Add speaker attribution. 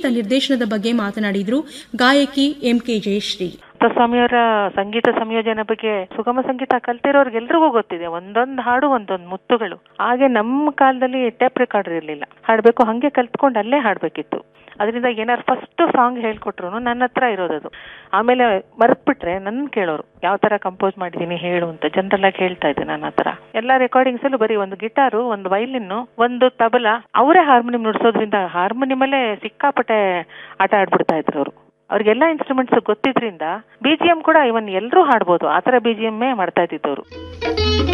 Speaker 1: ಸಂಗೀತ ನಿರ್ದೇಶನದ ಬಗ್ಗೆ ಮಾತನಾಡಿದ್ರು ಗಾಯಕಿ ಎಂಕೆ ಜಯಶ್ರೀ
Speaker 2: ಸ್ವಾಮಿಯವರ ಸಂಗೀತ ಸಂಯೋಜನೆ ಬಗ್ಗೆ ಸುಗಮ ಸಂಗೀತ ಕಲ್ತಿರೋರ್ಗೆಲ್ರಿಗೂ ಗೊತ್ತಿದೆ ಒಂದೊಂದು ಹಾಡು ಒಂದೊಂದು ಮುತ್ತುಗಳು ಹಾಗೆ ನಮ್ಮ ಕಾಲದಲ್ಲಿ ಟೇಪ್ ರೆಕಾರ್ಡರ್ ಇರಲಿಲ್ಲ ಹಾಡ್ಬೇಕು ಹಂಗೆ ಕಲ್ತ್ಕೊಂಡು ಅಲ್ಲೇ ಹಾಡ್ಬೇಕಿತ್ತು ಅದರಿಂದ ಏನಾರು ಫಸ್ಟ್ ಸಾಂಗ್ ಹೇಳ್ಕೊಟ್ರು ನನ್ನ ಹತ್ರ ಇರೋದದು ಆಮೇಲೆ ಮರೆತ್ಬಿಟ್ರೆ ನನ್ನ ಕೇಳೋರು ಯಾವ ತರ ಕಂಪೋಸ್ ಮಾಡಿದೀನಿ ಹೇಳು ಅಂತ ಜನರಲ್ ಆಗಿ ಹೇಳ್ತಾ ಇದ್ದೆ ನನ್ನ ಹತ್ರ ಎಲ್ಲ ರೆಕಾರ್ಡಿಂಗ್ಸ್ ಅಲ್ಲೂ ಬರೀ ಒಂದು ಗಿಟಾರು ಒಂದು ವೈಲಿನ್ ಒಂದು ತಬಲ ಅವರೇ ಹಾರ್ಮೋನಿಯಂ ನುಡಿಸೋದ್ರಿಂದ ಹಾರ್ಮೋನಿಯಮಲ್ಲೇ ಸಿಕ್ಕಾಪಟ್ಟೆ ಆಟ ಆಡ್ಬಿಡ್ತಾ ಇದ್ರು ಅವರು ಅವ್ರಿಗೆಲ್ಲ ಇನ್ಸ್ಟ್ರೂಮೆಂಟ್ಸ್ ಗೊತ್ತಿದ್ರಿಂದ ಬಿ ಜಿ ಎಂ ಕೂಡ ಇವನ್ ಎಲ್ಲರೂ ಹಾಡ್ಬೋದು ಆ ಥರ ಬಿ ಜಿ ಎಮ್ಮೇ ಮಾಡ್ತಾ ಇದ್ದಿದ್ದವರು